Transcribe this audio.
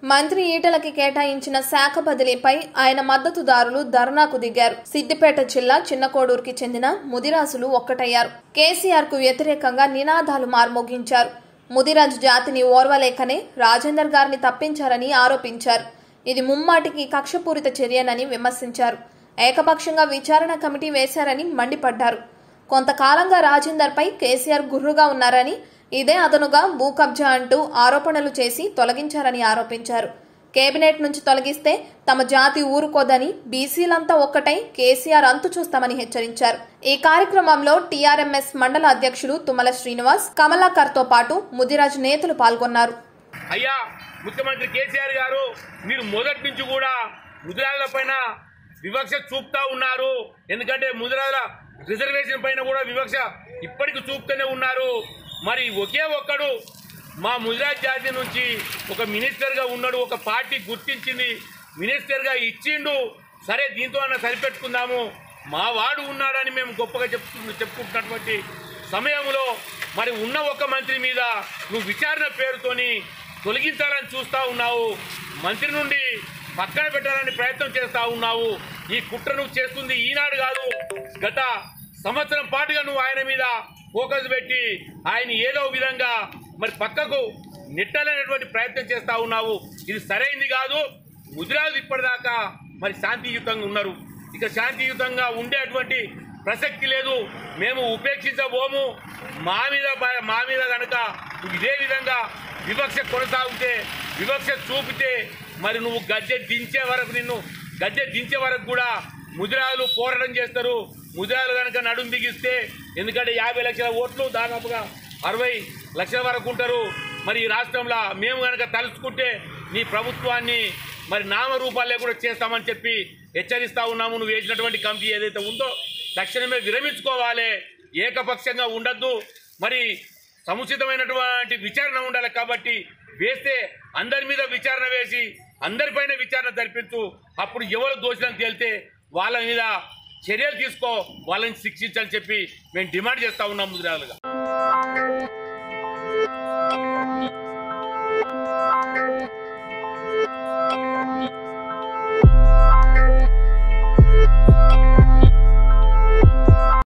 మంత్రి ఈటలకి కేటాయించిన శాఖ బదిలీపై ఆయన మద్దతుదారులు ధర్నాకు దిగారు సిద్దిపేట జిల్లా చిన్నకోడూరుకి చెందిన ముదిరాజులు ఒక్కటయ్యారు కేసీఆర్ కు వ్యతిరేకంగా నినాదాలు మార్మోగించారు ముదిరాజు జాతిని ఓర్వలేకనే రాజేందర్ గారిని తప్పించారని ఆరోపించారు ఇది ముమ్మాటికి కక్షపూరిత చర్యనని విమర్శించారు ఏకపక్షంగా విచారణ కమిటీ వేశారని మండిపడ్డారు కొంతకాలంగా రాజేందర్పై కేసీఆర్ గుర్రుగా ఉన్నారని ఇదే అదనుగా భూ కబ్జా అంటూ ఆరోపణలు చేసి తొలగించారని ఆరోపించారు కేబినెట్ నుంచి తొలగిస్తే తమ జాతి ఊరుకోదని బీసీలంతా ఒక్కటై కేసీఆర్ అంతు చూస్తామని హెచ్చరించారు ఈ కార్యక్రమంలో టీఆర్ఎంఎస్ మండల అధ్యక్షులు తుమ్మల శ్రీనివాస్ కమలాకర్ తో పాటు ముదిరాజ్ నేతలు పాల్గొన్నారు అయ్యా ముఖ్యమంత్రి కేసీఆర్ గారు మీరు మొదటి నుంచి కూడా ముదిరాజుల పైన వివక్ష చూపుతా ఉన్నారు ఎందుకంటే ముదిరాజుల రిజర్వేషన్ పైన కూడా వివక్ష ఇప్పటికి చూపుతూనే ఉన్నారు మరి ఒకే ఒక్కడు మా ముదిరాజ్ జాతి నుంచి ఒక మినిస్టర్గా ఉన్నాడు ఒక పార్టీ గుర్తించింది మినిస్టర్గా ఇచ్చిండు సరే దీంతో అన్న సరిపెట్టుకుందాము మా వాడు ఉన్నాడని మేము గొప్పగా చెప్తు చెప్పుకుంటున్నటువంటి సమయంలో మరి ఉన్న ఒక మంత్రి మీద నువ్వు విచారణ పేరుతోని తొలగించాలని చూస్తా ఉన్నావు మంత్రి నుండి పక్కన పెట్టాలని ప్రయత్నం చేస్తా ఉన్నావు ఈ కుట్ర నువ్వు చేస్తుంది ఈనాడు కాదు గత సంవత్సరం పాటుగా నువ్వు ఆయన మీద ఫోకస్ పెట్టి ఆయన ఏదో విధంగా మరి పక్కకు నెట్టాలనేటువంటి ప్రయత్నం చేస్తా ఉన్నావు ఇది సరైంది కాదు ముదిరాజు ఇప్పటిదాకా మరి శాంతియుతంగా ఉన్నారు ఇక శాంతియుతంగా ఉండేటువంటి ప్రసక్తి లేదు మేము ఉపేక్షించబోము మా మీద బ- మా మీద కనుక ఇదే విధంగా వివక్ష కొనసాగితే వివక్ష చూపితే మరి నువ్వు గద్దె దించే వరకు నిన్ను గద్దె దించే వరకు కూడా ముదిరాజులు పోరాటం చేస్తారు ముదిరాజులు కనుక నడుం బిగిస్తే ఎందుకంటే యాభై లక్షల ఓట్లు దాదాపుగా అరవై లక్షల వరకు ఉంటారు మరి ఈ రాష్ట్రంలో మేము కనుక తలుచుకుంటే నీ ప్రభుత్వాన్ని మరి నామరూపాలే కూడా చేస్తామని చెప్పి హెచ్చరిస్తా ఉన్నాము నువ్వు వేసినటువంటి కమిటీ ఏదైతే ఉందో తక్షణమే విరమించుకోవాలి ఏకపక్షంగా ఉండద్దు మరి సముచితమైనటువంటి విచారణ ఉండాలి కాబట్టి వేస్తే అందరి మీద విచారణ వేసి అందరిపైన విచారణ జరిపించు అప్పుడు ఎవరు దోషులని తేలితే వాళ్ళ మీద చర్యలు తీసుకో వాళ్ళని శిక్షించని చెప్పి మేము డిమాండ్ చేస్తా ఉన్నాం ముదిరాలుగా